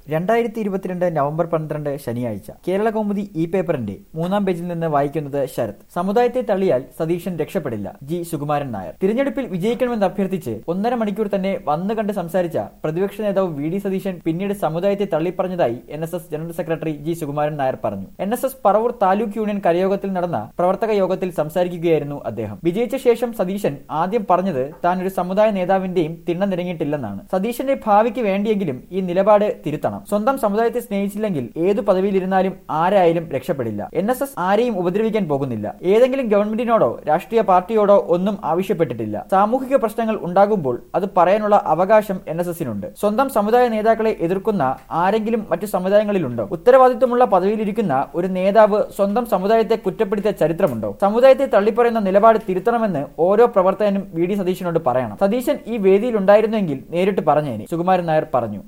രണ്ടായിരത്തി ഇരുപത്തിരണ്ട് നവംബർ പന്ത്രണ്ട് ശനിയാഴ്ച കേരള കൗമുദി ഇ പേപ്പറിന്റെ മൂന്നാം പേജിൽ നിന്ന് വായിക്കുന്നത് ശരത് സമുദായത്തെ തള്ളിയാൽ സതീശൻ രക്ഷപ്പെടില്ല ജി സുകുമാരൻ നായർ തിരഞ്ഞെടുപ്പിൽ വിജയിക്കണമെന്ന് അഭ്യർത്ഥിച്ച് ഒന്നര മണിക്കൂർ തന്നെ വന്നു കണ്ട് സംസാരിച്ച പ്രതിപക്ഷ നേതാവ് വി ഡി സതീശൻ പിന്നീട് സമുദായത്തെ തള്ളിപ്പറഞ്ഞതായി N S S general secretary G Sukumaran Nair പറഞ്ഞു N S S Paravur taluk union കരയോഗത്തിൽ നടന്ന പ്രവർത്തക യോഗത്തിൽ സംസാരിക്കുകയായിരുന്നു അദ്ദേഹം വിജയിച്ച ശേഷം സതീശൻ ആദ്യം പറഞ്ഞത് താൻ ഒരു സമുദായ നേതാവിന്റെയും തിണ്ണ നിരങ്ങിയിട്ടില്ലെന്നാണ് സതീശന്റെ ഭാവിക്ക് വേണ്ടിയെങ്കിലും ഈ നിലപാട് തിരുത്തണം സ്വന്തം സമുദായത്തെ സ്നേഹിച്ചില്ലെങ്കിൽ ഏതു പദവിയിലിരുന്നാലും ആരായാലും രക്ഷപ്പെടില്ല എൻ എസ് എസ് ആരെയും ഉപദ്രവിക്കാൻ പോകുന്നില്ല ഏതെങ്കിലും ഗവൺമെന്റിനോടോ രാഷ്ട്രീയ പാർട്ടിയോടോ ഒന്നും ആവശ്യപ്പെട്ടിട്ടില്ല സാമൂഹിക പ്രശ്നങ്ങൾ ഉണ്ടാകുമ്പോൾ അത് പറയാനുള്ള അവകാശം എൻ എസ് എസിനുണ്ട് സ്വന്തം സമുദായ നേതാക്കളെ എതിർക്കുന്ന ആരെങ്കിലും മറ്റു സമുദായങ്ങളിലുണ്ടോ ഉത്തരവാദിത്വമുള്ള പദവിയിലിരിക്കുന്ന ഒരു നേതാവ് സ്വന്തം സമുദായത്തെ കുറ്റപ്പെടുത്തിയ ചരിത്രമുണ്ടോ സമുദായത്തെ തള്ളിപ്പറയുന്ന നിലപാട് തിരുത്തണമെന്ന് ഓരോ പ്രവർത്തകനും വി ഡി സതീശനോട് പറയണം സതീശൻ ഈ വേദിയിൽ ഉണ്ടായിരുന്നെങ്കിൽ നേരിട്ട് പറഞ്ഞേനെ സുകുമാരൻ നായർ പറഞ്ഞു